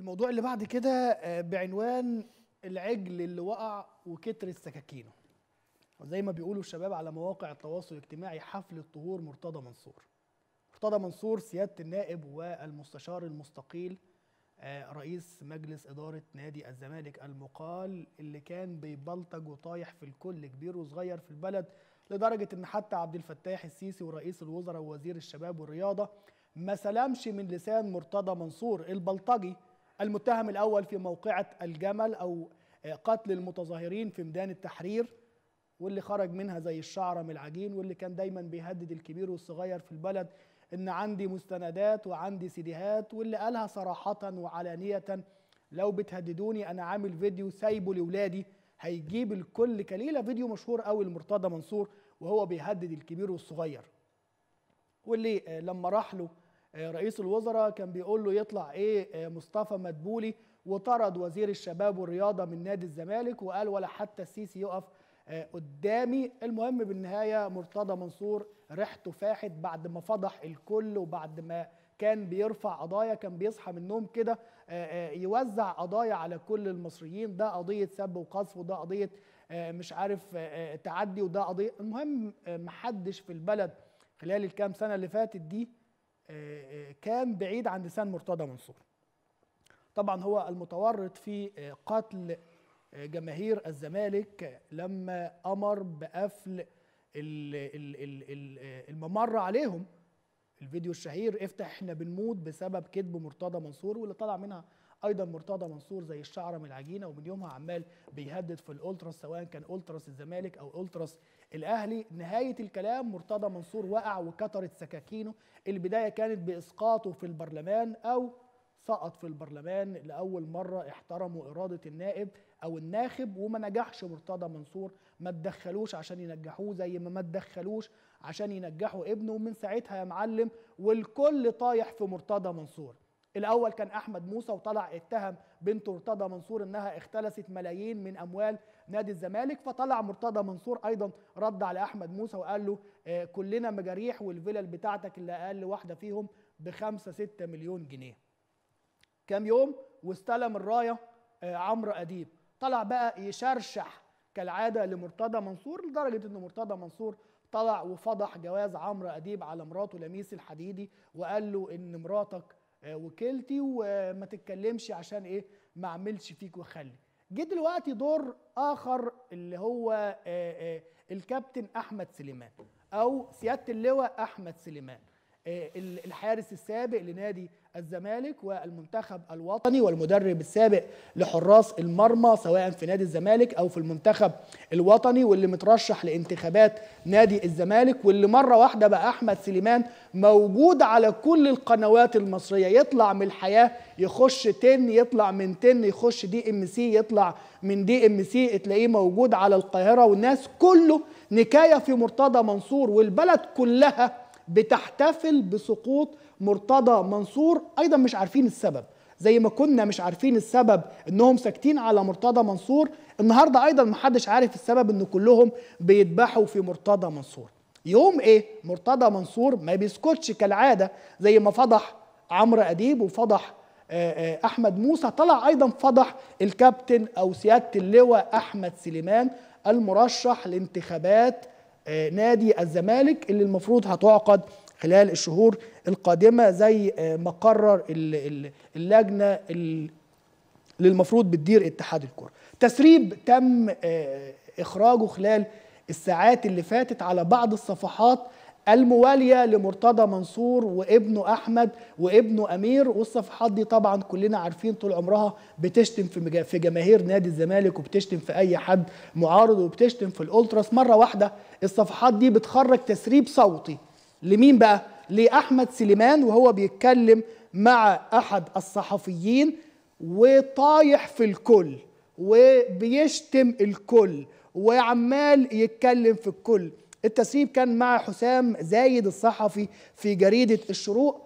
الموضوع اللي بعد كده آه، بعنوان العجل اللي وقع وكترت سكاكينه وزي ما بيقولوا الشباب على مواقع التواصل الاجتماعي حفل الطهور مرتضى منصور مرتضى منصور سيادة النائب والمستشار المستقيل آه، رئيس مجلس إدارة نادي الزمالك المقال اللي كان بيبلطج وطايح في الكل كبير وصغير في البلد لدرجة إن حتى عبد الفتاح السيسي ورئيس الوزراء ووزير الشباب والرياضة ما سلمش من لسان مرتضى منصور البلطجي المتهم الأول في موقعة الجمل أو آه، قتل المتظاهرين في ميدان التحرير واللي خرج منها زي الشعرة من العجين واللي كان دايما بيهدد الكبير والصغير في البلد ان عندي مستندات وعندي سيديهات واللي قالها صراحة وعلانية لو بتهددوني انا عامل فيديو سايبه لاولادي هيجيب الكل كليلة فيديو مشهور قوي لمرتضى منصور وهو بيهدد الكبير والصغير واللي آه، لما راح له آه، رئيس الوزراء كان بيقول له يطلع ايه آه، مصطفى مدبولي وطرد وزير الشباب والرياضه من نادي الزمالك وقال ولا حتى السيسي يقف آه، قدامي المهم بالنهايه مرتضى منصور ريحته فاحت بعد ما فضح الكل وبعد ما كان بيرفع قضايا كان بيصحى من النوم كده آه، آه، يوزع قضايا على كل المصريين ده قضيه سب وقذف وده قضيه آه، مش عارف آه، آه، تعدي وده قضيه المهم آه، محدش في البلد خلال الكام سنه اللي فاتت دي آه، آه، كان بعيد عن لسان مرتضى منصور طبعا هو المتورط في آه، قتل آه، جماهير الزمالك لما امر بقفل ال- ال- ال- ال- آه، الممر عليهم الفيديو الشهير افتح احنا بنموت بسبب كذب مرتضى منصور واللي طلع منها ايضا مرتضى منصور زي الشعره من العجينه ومن يومها عمال بيهدد في الالتراس سواء كان التراس الزمالك او التراس الاهلي نهايه الكلام مرتضى منصور وقع وكترت سكاكينه البدايه كانت باسقاطه في البرلمان او سقط في البرلمان لاول مره احترموا اراده النائب او الناخب وما نجحش مرتضى منصور ما تدخلوش عشان ينجحوه زي ما ما تدخلوش عشان ينجحوا ابنه ومن ساعتها يا معلم والكل طايح في مرتضى منصور الاول كان احمد موسى وطلع اتهم بنت مرتضى منصور انها اختلست ملايين من اموال نادي الزمالك فطلع مرتضى منصور ايضا رد على احمد موسى وقال له آه، كلنا مجاريح والفلل بتاعتك اللي اقل واحده فيهم بخمسة ستة مليون جنيه كام يوم واستلم الرايه آه، عمرو اديب طلع بقى يشرشح كالعاده لمرتضى منصور لدرجه ان مرتضى منصور طلع وفضح جواز عمرو اديب على مراته لميس الحديدي وقال له ان مراتك آه، وكيلتي وما تتكلمش عشان ايه ما اعملش فيك وخلي جه دلوقتي دور اخر اللي هو آه، آه، الكابتن احمد سليمان او سياده اللواء احمد سليمان آه، ال- الحارس السابق لنادي الزمالك والمنتخب الوطني والمدرب السابق لحراس المرمى سواء في نادي الزمالك او في المنتخب الوطني واللي مترشح لانتخابات نادي الزمالك واللي مره واحده بقى احمد سليمان موجود على كل القنوات المصريه يطلع من الحياه يخش تن يطلع من تن يخش دي ام سي يطلع من دي ام سي تلاقيه موجود على القاهره والناس كله نكايه في مرتضى منصور والبلد كلها بتحتفل بسقوط مرتضى منصور ايضا مش عارفين السبب زي ما كنا مش عارفين السبب انهم ساكتين على مرتضى منصور النهارده ايضا محدش عارف السبب ان كلهم بيذبحوا في مرتضى منصور يوم ايه مرتضى منصور ما بيسكتش كالعاده زي ما فضح عمرو اديب وفضح آه، آه، احمد موسى طلع ايضا فضح الكابتن او سياده اللواء احمد سليمان المرشح لانتخابات آه، نادي الزمالك اللي المفروض هتعقد خلال الشهور القادمه زي آه، ما قرر ال- ال- اللجنه ال- اللي المفروض بتدير اتحاد الكره تسريب تم آه، اخراجه خلال الساعات اللي فاتت على بعض الصفحات المواليه لمرتضى منصور وابنه احمد وابنه امير والصفحات دي طبعا كلنا عارفين طول عمرها بتشتم في مجا- في جماهير نادي الزمالك وبتشتم في اي حد معارض وبتشتم في الالتراس مره واحده الصفحات دي بتخرج تسريب صوتي لمين بقى لاحمد سليمان وهو بيتكلم مع احد الصحفيين وطايح في الكل وبيشتم الكل وعمال يتكلم في الكل التسريب كان مع حسام زايد الصحفي في جريدة الشروق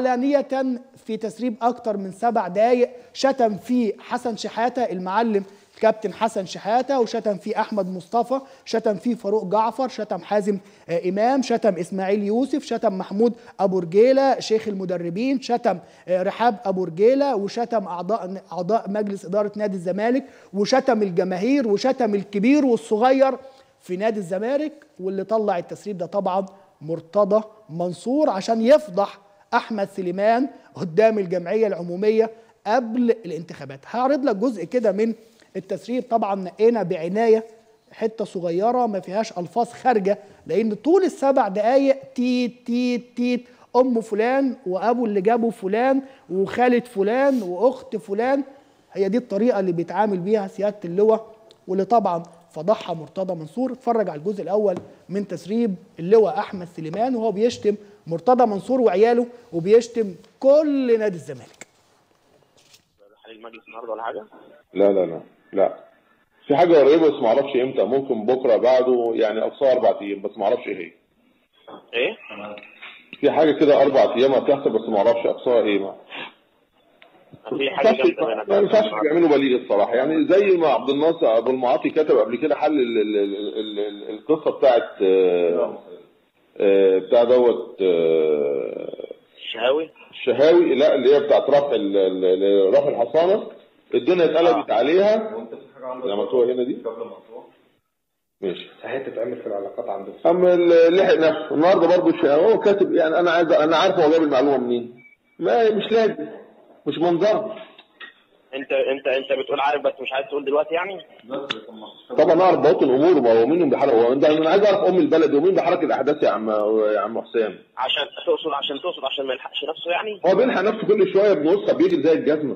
وعلانية في تسريب أكتر من سبع دقايق شتم فيه حسن شحاتة المعلم كابتن حسن شحاته وشتم فيه احمد مصطفى شتم فيه فاروق جعفر شتم حازم آه، امام شتم اسماعيل يوسف شتم محمود ابو رجيله شيخ المدربين شتم آه، رحاب ابو رجيله وشتم اعضاء اعضاء مجلس اداره نادي الزمالك وشتم الجماهير وشتم الكبير والصغير في نادي الزمالك واللي طلع التسريب ده طبعا مرتضى منصور عشان يفضح احمد سليمان قدام الجمعيه العموميه قبل الانتخابات هعرض لك جزء كده من التسريب طبعا نقينا بعنايه حته صغيره ما فيهاش الفاظ خارجه لان طول السبع دقائق تيت تيت تيت ام فلان وابو اللي جابه فلان وخاله فلان واخت فلان هي دي الطريقه اللي بيتعامل بيها سياده اللواء واللي طبعا فضحها مرتضى منصور اتفرج على الجزء الاول من تسريب اللواء احمد سليمان وهو بيشتم مرتضى منصور وعياله وبيشتم كل نادي الزمالك حل المجلس النهارده ولا حاجه؟ لا لا لا لا في حاجة قريبة بس معرفش امتى ممكن بكرة بعده يعني أقصاها أربع أيام بس معرفش إيه هي ايه؟ في حاجة كده أربع أيام هتحصل بس معرفش أقصاها إيه ما في حاجه جامده ما منها ينفعش بيعملوا بليغ الصراحة يعني زي ما عبد الناصر أبو المعاطي كتب قبل كده حل ال ال ال ال ال القصة بتاعت آه، آه، بتاع دوت آه، الشهاوي الشهاوي لا اللي هي بتاعت رفع ال- ال- ال- رفع الحصانة الدنيا اتقلبت عليها وانت في حاجه عندك لما مكتوبة هنا دي قبل المقطوع ماشي هي تتعمل في العلاقات عندك اما ال- لحق نفسه النهارده برضه الشهاوي هو كاتب يعني انا عايز انا عارف هو جاب المعلومه منين ما مش لازم مش منظر انت انت انت بتقول عارف بس مش عايز تقول دلوقتي يعني؟ بس طب ما فيش طبعا اعرف بواطن الامور ما هو مين بيحرك هو انت انا عايز اعرف ام البلد ومين بيحرك الاحداث يا عم يا عم حسام عشان تقصد عشان تقصد عشان ما يلحقش نفسه يعني؟ هو بيلحق نفسه كل شويه بنص بيجري زي الجزمه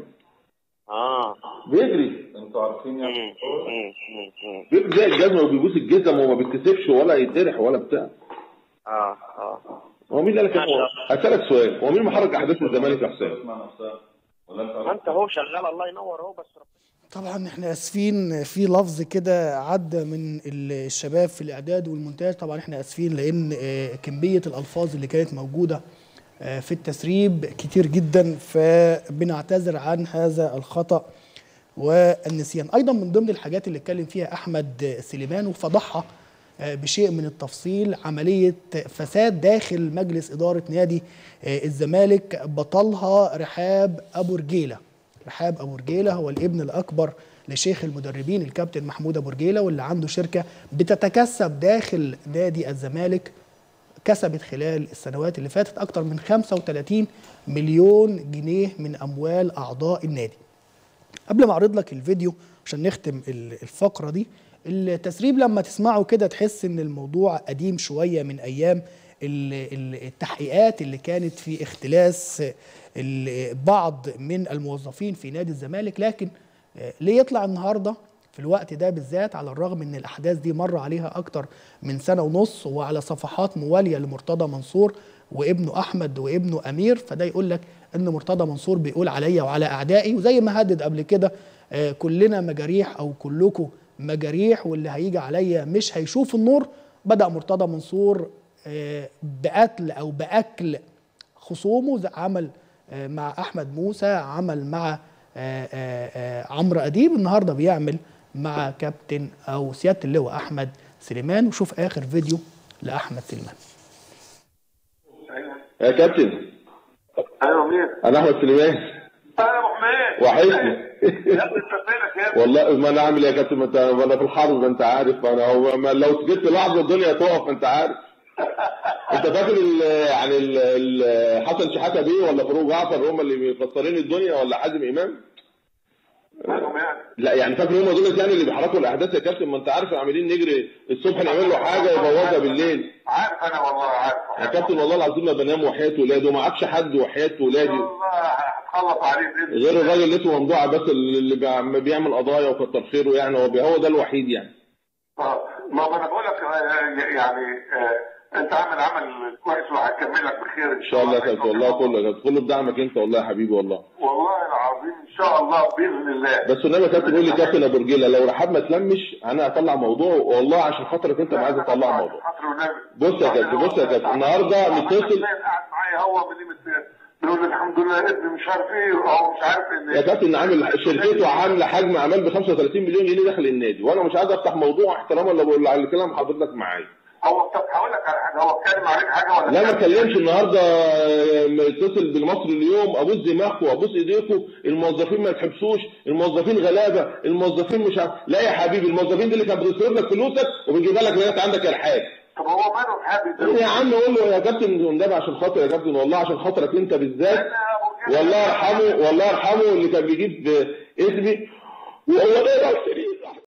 اه بيجري انتوا عارفين مم. يعني مم. مم. مم. بيجري زي الجزمه وبيبوس الجزم وما بيتكسفش ولا يتجرح ولا بتاع اه اه هو مين اللي قال لك ماشي. هسألك سؤال هو مين محرك احداث الزمالك يا حسام؟ اسمع نفسها ولا انت ما انت هو شغال الله ينور اهو بس ربنا طبعا احنا اسفين في لفظ كده عدى من ال- الشباب في الاعداد والمونتاج طبعا احنا اسفين لان آه، كميه الالفاظ اللي كانت موجوده آه، في التسريب كتير جدا فبنعتذر عن هذا الخطا والنسيان ايضا من ضمن الحاجات اللي اتكلم فيها احمد سليمان وفضحها آه، بشيء من التفصيل عمليه فساد داخل مجلس اداره نادي آه، الزمالك بطلها رحاب ابو رجيله رحاب ابو رجيله هو الابن الاكبر لشيخ المدربين الكابتن محمود ابو رجيله واللي عنده شركه بتتكسب داخل نادي الزمالك كسبت خلال السنوات اللي فاتت اكتر من 35 مليون جنيه من اموال اعضاء النادي قبل ما اعرض لك الفيديو عشان نختم ال- الفقره دي التسريب لما تسمعه كده تحس ان الموضوع قديم شويه من ايام ال- ال- التحقيقات اللي كانت في اختلاس ال- بعض من الموظفين في نادي الزمالك لكن آه، ليه يطلع النهارده في الوقت ده بالذات على الرغم ان الاحداث دي مر عليها اكتر من سنه ونص وعلى صفحات مواليه لمرتضى منصور وابنه احمد وابنه امير فده يقول لك ان مرتضى منصور بيقول عليا وعلى اعدائي وزي ما هدد قبل كده آه، كلنا مجاريح او كلكم مجاريح واللي هيجي عليا مش هيشوف النور بدا مرتضى منصور آه، بقتل او باكل خصومه زي عمل آه، مع احمد موسى عمل مع آه، آه، آه، عمرو اديب النهارده بيعمل مع كابتن او سياده اللواء احمد سليمان وشوف اخر فيديو لاحمد سليمان يا كابتن ايوه مين؟ انا احمد سليمان انا ابو حميد وحشني يا ابني انت فينك يا ابني؟ والله ما انا عامل ايه يا كابتن ما انت ما انا في الحرب ما انت عارف انا هو ما لو سكت لحظه الدنيا تقف ما انت عارف انت فاكر ال يعني ال ال حسن شحاته بيه ولا فاروق جعفر هم اللي مفسرين الدنيا ولا حازم امام؟ مالهم يعني؟ لا يعني فاكر هم دول يعني اللي بيحركوا الاحداث يا كابتن ما انت عارف عاملين نجري الصبح نعمل له حاجه يبوظها بالليل عارف انا والله عارف يا كابتن والله العظيم ما بنام وحياه ولادي وما عادش حد وحياه ولادي والله هتخلص عليه زين غير الراجل اللي اسمه ممدوح بس اللي بيع- بيعمل قضايا وكتر خيره يعني هو بي- هو ده الوحيد يعني آه، ما ما انا بقول لك آه، يعني آه، انت عامل عمل كويس وهكملك بخير ان شاء الله يا كابتن والله كله يا كابتن كله بدعمك انت والله يا حبيبي والله والله العظيم ان شاء الله باذن الله بس النبي يا كابتن قول لي كابتن ابو رجيله لو رحاب ما تلمش انا هطلع موضوع والله عشان خاطرك انت ما عايز اطلع موضوع خاطر والنبي. بص يا كابتن بص يا كابتن النهارده أحمد متصل حسين قاعد معايا هو من قيمه يقول الحمد لله ابني مش عارف ايه او مش عارف ان يا كابتن عامل شركته عامله حجم اعمال ب 35 مليون جنيه داخل النادي وانا مش عايز افتح موضوع احتراما لو- على كلام حضرتك معايا هو طب هقول لك على حاجه هو اتكلم عليك حاجه ولا لا ما اتكلم؟ اتكلمش النهارده آه، متصل بالمصري اليوم ابوس دماغكم ابوس ايديكم الموظفين ما يتحبسوش الموظفين غلابه الموظفين مش عارف لا يا حبيبي الموظفين دي اللي كانت بتصرف لك فلوسك وبتجيبها لك لغايه عندك الحاج طب هو ماله الحابب يا عم قول له يا كابتن والنبي عشان خاطر يا كابتن والله عشان خاطرك انت بالذات والله يرحمه والله يرحمه اللي كان بيجيب اسمي وهو ده